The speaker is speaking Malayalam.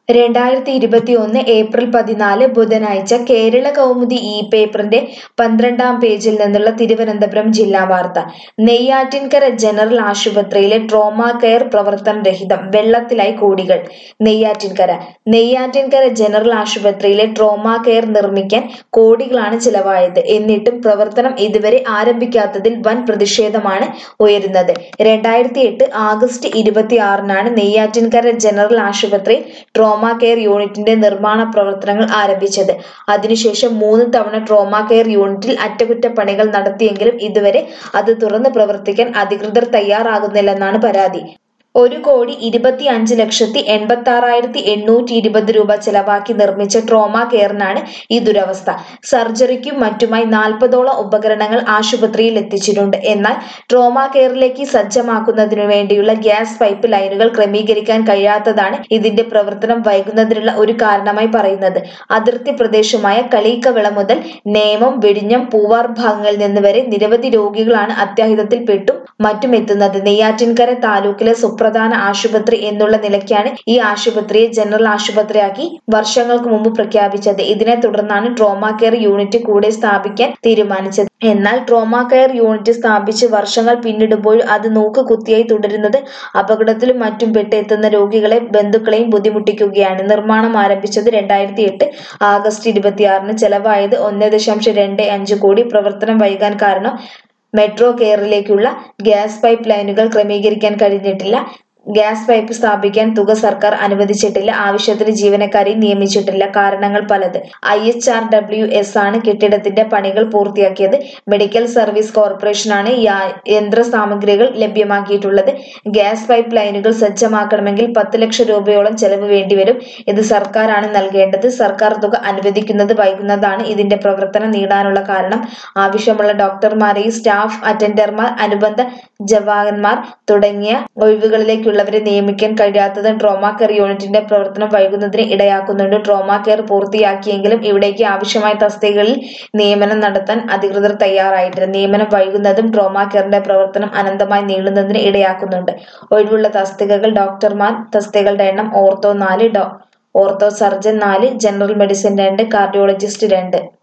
രണ്ടായിരത്തി ഇരുപത്തിയൊന്ന് ഏപ്രിൽ പതിനാല് ബുധനാഴ്ച കേരള കൗമുദി ഇ പേപ്പറിന്റെ പന്ത്രണ്ടാം പേജിൽ നിന്നുള്ള തിരുവനന്തപുരം ജില്ലാ വാർത്ത നെയ്യാറ്റിൻകര ജനറൽ ആശുപത്രിയിലെ ട്രോമാ കെയർ പ്രവർത്തനരഹിതം വെള്ളത്തിലായി കോടികൾ നെയ്യാറ്റിൻകര നെയ്യാറ്റിൻകര ജനറൽ ആശുപത്രിയിലെ ട്രോമാ കെയർ നിർമ്മിക്കാൻ കോടികളാണ് ചിലവായത് എന്നിട്ടും പ്രവർത്തനം ഇതുവരെ ആരംഭിക്കാത്തതിൽ വൻ പ്രതിഷേധമാണ് ഉയരുന്നത് രണ്ടായിരത്തി എട്ട് ആഗസ്റ്റ് ഇരുപത്തിയാറിനാണ് നെയ്യാറ്റിൻകര ജനറൽ ആശുപത്രി ട്രോമ കെയർ യൂണിറ്റിന്റെ നിർമ്മാണ പ്രവർത്തനങ്ങൾ ആരംഭിച്ചത് അതിനുശേഷം മൂന്ന് തവണ ട്രോമ കെയർ യൂണിറ്റിൽ അറ്റകുറ്റപ്പണികൾ നടത്തിയെങ്കിലും ഇതുവരെ അത് തുറന്ന് പ്രവർത്തിക്കാൻ അധികൃതർ തയ്യാറാകുന്നില്ലെന്നാണ് പരാതി ഒരു കോടി ഇരുപത്തി അഞ്ച് ലക്ഷത്തി എൺപത്തി ആറായിരത്തി എണ്ണൂറ്റി ഇരുപത് രൂപ ചെലവാക്കി നിർമ്മിച്ച ട്രോമ കെയറിനാണ് ഈ ദുരവസ്ഥ സർജറിക്കും മറ്റുമായി നാൽപ്പതോളം ഉപകരണങ്ങൾ ആശുപത്രിയിൽ എത്തിച്ചിട്ടുണ്ട് എന്നാൽ ട്രോമ കെയറിലേക്ക് സജ്ജമാക്കുന്നതിനു വേണ്ടിയുള്ള ഗ്യാസ് പൈപ്പ് ലൈനുകൾ ക്രമീകരിക്കാൻ കഴിയാത്തതാണ് ഇതിന്റെ പ്രവർത്തനം വൈകുന്നതിനുള്ള ഒരു കാരണമായി പറയുന്നത് അതിർത്തി പ്രദേശമായ കളീക്കവിള മുതൽ നേമം വെടിഞ്ഞം പൂവാർ ഭാഗങ്ങളിൽ നിന്ന് വരെ നിരവധി രോഗികളാണ് അത്യാഹിതത്തിൽ പെട്ടും മറ്റും എത്തുന്നത് നെയ്യാറ്റിൻകര താലൂക്കിലെ സുപ്രധാന ആശുപത്രി എന്നുള്ള നിലയ്ക്കാണ് ഈ ആശുപത്രിയെ ജനറൽ ആശുപത്രിയാക്കി വർഷങ്ങൾക്ക് മുമ്പ് പ്രഖ്യാപിച്ചത് ഇതിനെ തുടർന്നാണ് ട്രോമ കെയർ യൂണിറ്റ് കൂടെ സ്ഥാപിക്കാൻ തീരുമാനിച്ചത് എന്നാൽ ട്രോമ കെയർ യൂണിറ്റ് സ്ഥാപിച്ച് വർഷങ്ങൾ പിന്നിടുമ്പോൾ അത് നോക്കുകുത്തിയായി തുടരുന്നത് അപകടത്തിലും മറ്റും പെട്ട് എത്തുന്ന രോഗികളെ ബന്ധുക്കളെയും ബുദ്ധിമുട്ടിക്കുകയാണ് നിർമ്മാണം ആരംഭിച്ചത് രണ്ടായിരത്തി എട്ട് ആഗസ്റ്റ് ഇരുപത്തിയാറിന് ചെലവായത് ഒന്ന് ദശാംശം രണ്ട് അഞ്ച് കോടി പ്രവർത്തനം വൈകാൻ കാരണം മെട്രോ കെയറിലേക്കുള്ള ഗ്യാസ് പൈപ്പ് ലൈനുകൾ ക്രമീകരിക്കാൻ കഴിഞ്ഞിട്ടില്ല ഗ്യാസ് പൈപ്പ് സ്ഥാപിക്കാൻ തുക സർക്കാർ അനുവദിച്ചിട്ടില്ല ആവശ്യത്തിന് ജീവനക്കാരെയും നിയമിച്ചിട്ടില്ല കാരണങ്ങൾ പലത് I H R W S ആണ് കെട്ടിടത്തിന്റെ പണികൾ പൂർത്തിയാക്കിയത് മെഡിക്കൽ സർവീസ് കോർപ്പറേഷനാണ് യന്ത്ര സാമഗ്രികൾ ലഭ്യമാക്കിയിട്ടുള്ളത് ഗ്യാസ് പൈപ്പ് ലൈനുകൾ സജ്ജമാക്കണമെങ്കിൽ പത്ത് ലക്ഷം രൂപയോളം ചെലവ് വേണ്ടിവരും ഇത് സർക്കാരാണ് നൽകേണ്ടത് സർക്കാർ തുക അനുവദിക്കുന്നത് വൈകുന്നതാണ് ഇതിന്റെ പ്രവർത്തനം നീടാനുള്ള കാരണം ആവശ്യമുള്ള ഡോക്ടർമാരെയും സ്റ്റാഫ് അറ്റൻഡർമാർ അനുബന്ധ ജവാന്മാർ തുടങ്ങിയ ഒഴിവുകളിലേക്കുള്ളവരെ നിയമിക്കാൻ കഴിയാത്തതും ട്രോമാ കെയർ യൂണിറ്റിന്റെ പ്രവർത്തനം വൈകുന്നതിന് ഇടയാക്കുന്നുണ്ട് ട്രോമാ കെയർ പൂർത്തിയാക്കിയെങ്കിലും ഇവിടേക്ക് ആവശ്യമായ തസ്തികകളിൽ നിയമനം നടത്താൻ അധികൃതർ തയ്യാറായിട്ടില്ല നിയമനം വൈകുന്നതും ട്രോമാ കെയറിന്റെ പ്രവർത്തനം അനന്തമായി നീളുന്നതിന് ഇടയാക്കുന്നുണ്ട് ഒഴിവുള്ള തസ്തികകൾ ഡോക്ടർമാർ തസ്തികകളുടെ എണ്ണം ഓർത്തോ നാല് ഡോ ഓർത്തോ സർജൻ നാല് ജനറൽ മെഡിസിൻ രണ്ട് കാർഡിയോളജിസ്റ്റ് രണ്ട്